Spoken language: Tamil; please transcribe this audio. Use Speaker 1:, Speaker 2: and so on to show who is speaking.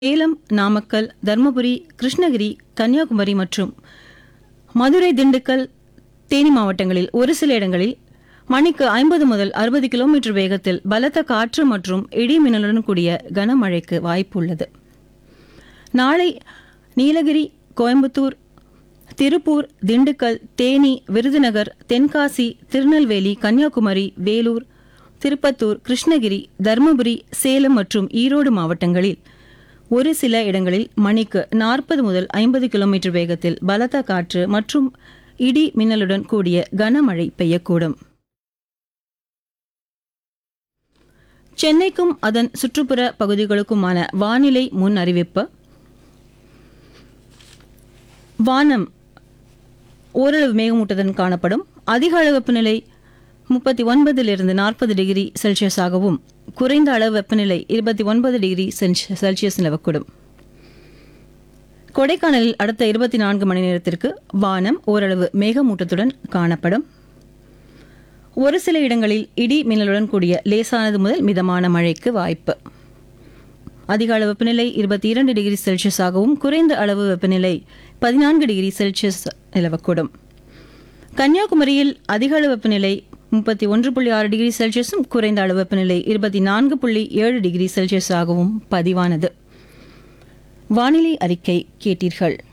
Speaker 1: சேலம் நாமக்கல் தர்மபுரி கிருஷ்ணகிரி கன்னியாகுமரி மற்றும் மதுரை திண்டுக்கல் தேனி மாவட்டங்களில் ஒரு சில இடங்களில் மணிக்கு ஐம்பது முதல் அறுபது கிலோமீட்டர் வேகத்தில் பலத்த காற்று மற்றும் இடி மின்னலுடன் கூடிய கனமழைக்கு வாய்ப்பு உள்ளது நாளை நீலகிரி கோயம்புத்தூர் திருப்பூர் திண்டுக்கல் தேனி விருதுநகர் தென்காசி திருநெல்வேலி கன்னியாகுமரி வேலூர் திருப்பத்தூர் கிருஷ்ணகிரி தருமபுரி சேலம் மற்றும் ஈரோடு மாவட்டங்களில் ஒரு சில இடங்களில் மணிக்கு நாற்பது முதல் ஐம்பது கிலோமீட்டர் வேகத்தில் பலத்த காற்று மற்றும் இடி மின்னலுடன் கூடிய கனமழை பெய்யக்கூடும் சென்னைக்கும் அதன் சுற்றுப்புற பகுதிகளுக்குமான வானிலை முன் அறிவிப்பு வானம் ஓரளவு மேகமூட்டத்துடன் காணப்படும் அதிக அளவு வெப்பநிலை முப்பத்தி ஒன்பதிலிருந்து நாற்பது டிகிரி செல்சியஸாகவும் குறைந்த அளவு வெப்பநிலை இருபத்தி ஒன்பது டிகிரி செல்சி- செல்சியஸ் நிலவக்கூடும் கொடைக்கானலில் அடுத்த இருபத்தி நான்கு மணி நேரத்திற்கு வானம் ஓரளவு மேகமூட்டத்துடன் காணப்படும் ஒரு சில இடங்களில் இடி மின்னலுடன் கூடிய லேசானது முதல் மிதமான மழைக்கு வாய்ப்பு அதிக அளவு வெப்பநிலை இருபத்தி இரண்டு டிகிரி செல்சியஸாகவும் குறைந்த அளவு வெப்பநிலை பதினான்கு டிகிரி செல்சியஸ் நிலவக்கூடும் கன்னியாகுமரியில் அதிக அளவு வெப்பநிலை முப்பத்தி ஒன்று புள்ளி ஆறு டிகிரி செல்சியஸும் குறைந்த அளவு வெப்பநிலை இருபத்தி நான்கு புள்ளி ஏழு டிகிரி செல்சியஸாகவும் பதிவானது வானிலை அறிக்கை கேட்டீர்கள்